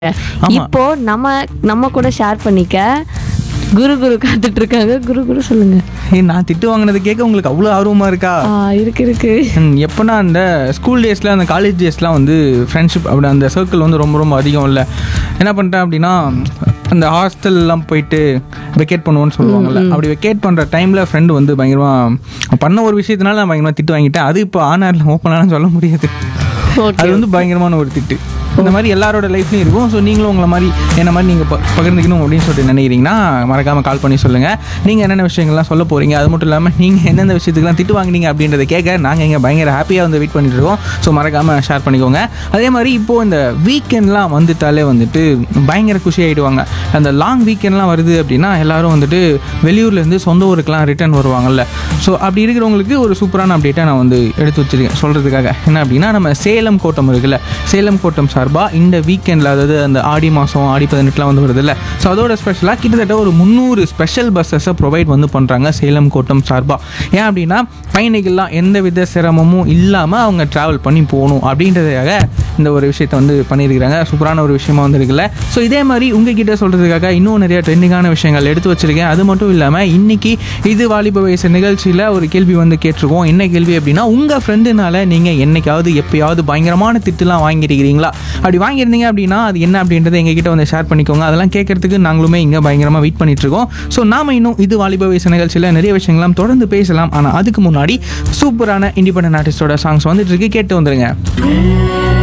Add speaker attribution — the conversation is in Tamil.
Speaker 1: ஆமா.
Speaker 2: இப்போ நம்ம நம்ம கூட ஷேர் பண்ணிக்க குரு குரு காத்துட்டு இருக்காங்க குரு குரு சொல்லுங்க
Speaker 1: ஏய் நான் திட்டு வாங்கினது கேட்க உங்களுக்கு அவ்வளோ ஆர்வமாக இருக்கா
Speaker 2: ஆ, இருக்கு இருக்கு
Speaker 1: ம், எப்போனா அந்த ஸ்கூல் டேஸில் அந்த காலேஜ் டேஸ்லாம் வந்து ஃப்ரெண்ட்ஷிப் அப்படி அந்த சர்க்கிள் வந்து ரொம்ப ரொம்ப அதிகம் இல்லை என்ன பண்ணிட்டேன் அப்படின்னா அந்த ஹாஸ்டல்லாம் போயிட்டு வெக்கேட் பண்ணுவோன்னு சொல்லுவாங்கல்ல அப்படி வெக்கேட் பண்ணுற டைமில் ஃப்ரெண்டு வந்து பயங்கரமாக பண்ண ஒரு விஷயத்தினால நான் பயங்கரமாக திட்டு வாங்கிட்டேன் அது இப்போ ஆனாரில் ஓப்பனாலாம் சொல்ல முடியாது
Speaker 2: ஓகே
Speaker 1: அது வந்து பயங்கரமான ஒரு திட்டு இந்த மாதிரி எல்லாரோட லைஃப்லையும் இருக்கும் ஸோ நீங்களும் உங்களை மாதிரி என்ன மாதிரி நீங்கள் ப பகிர்ந்துக்கணும் அப்படின்னு சொல்லிட்டு நினைக்கிறீங்கன்னா மறக்காமல் கால் பண்ணி சொல்லுங்கள் நீங்கள் என்னென்ன விஷயங்கள்லாம் சொல்ல போகிறீங்க அது மட்டும் இல்லாமல் நீங்கள் எந்தெந்த விஷயத்துக்குலாம் திட்டு வாங்குனீங்க அப்படின்றத கேட்க நாங்கள் இங்கே பயங்கர ஹாப்பியாக வந்து வெயிட் பண்ணிட்டு இருக்கோம் ஸோ மறக்காமல் ஷேர் பண்ணிக்கோங்க அதே மாதிரி இப்போது இந்த வீக்கெண்ட்லாம் வந்துட்டாலே வந்துட்டு பயங்கர குஷி ஆகிடுவாங்க அந்த லாங் வீக்கெண்ட்லாம் வருது அப்படின்னா எல்லாரும் வந்துட்டு வெளியூர்லேருந்து சொந்த ஊருக்குலாம் ரிட்டர்ன் வருவாங்கல்ல ஸோ அப்படி இருக்கிறவங்களுக்கு ஒரு சூப்பரான அப்டேட்டை நான் வந்து எடுத்து வச்சிருக்கேன் சொல்கிறதுக்காக என்ன அப்படின்னா நம்ம சேலம் கோட்டம் இருக்குல்ல சேலம் கோட்டம் சார்பாக இந்த வீக்கெண்டில் அதாவது அந்த ஆடி மாதம் ஆடி பதினெட்டுலாம் வந்து வருதுல்ல ஸோ அதோட ஸ்பெஷலாக கிட்டத்தட்ட ஒரு முந்நூறு ஸ்பெஷல் பஸ்ஸஸை ப்ரொவைட் வந்து பண்ணுறாங்க சேலம் கோட்டம் சார்பாக ஏன் அப்படின்னா பயணிகள்லாம் எந்த வித சிரமமும் இல்லாமல் அவங்க ட்ராவல் பண்ணி போகணும் அப்படின்றதுக்காக இந்த ஒரு விஷயத்தை வந்து பண்ணியிருக்கிறாங்க சூப்பரான ஒரு விஷயமா வந்துருக்குல்ல ஸோ இதே மாதிரி உங்ககிட்ட சொல்கிறதுக்காக இன்னும் நிறைய ட்ரெண்டிங்கான விஷயங்கள் எடுத்து வச்சிருக்கேன் அது மட்டும் இல்லாமல் இன்னைக்கு இது வாலிப வயசு நிகழ்ச்சியில் ஒரு கேள்வி வந்து கேட்டிருக்கோம் என்ன கேள்வி அப்படின்னா உங்கள் ஃப்ரெண்டுனால நீங்கள் என்னைக்காவது எப்பயாவது பயங்கரமான திட்டுலாம் வாங்கியிருக்கிறீங்களா அப்படி வாங்கியிருந்தீங்க அப்படின்னா அது என்ன அப்படின்றத எங்ககிட்ட வந்து ஷேர் பண்ணிக்கோங்க அதெல்லாம் கேட்கறதுக்கு நாங்களுமே இங்கே பயங்கரமாக வெயிட் பண்ணிட்டு இருக்கோம் ஸோ நாம இன்னும் இது வாலிப வயசு நிகழ்ச்சியில் நிறைய விஷயங்கள்லாம் தொடர்ந்து பேசலாம் ஆனால் அதுக்கு முன்னாடி சூப்பரான இண்டிபெண்டன்ட் ஆர்டிஸ்டோட சாங்ஸ் வந்துட்டு இருக்கு கேட்டு வந்துருங்க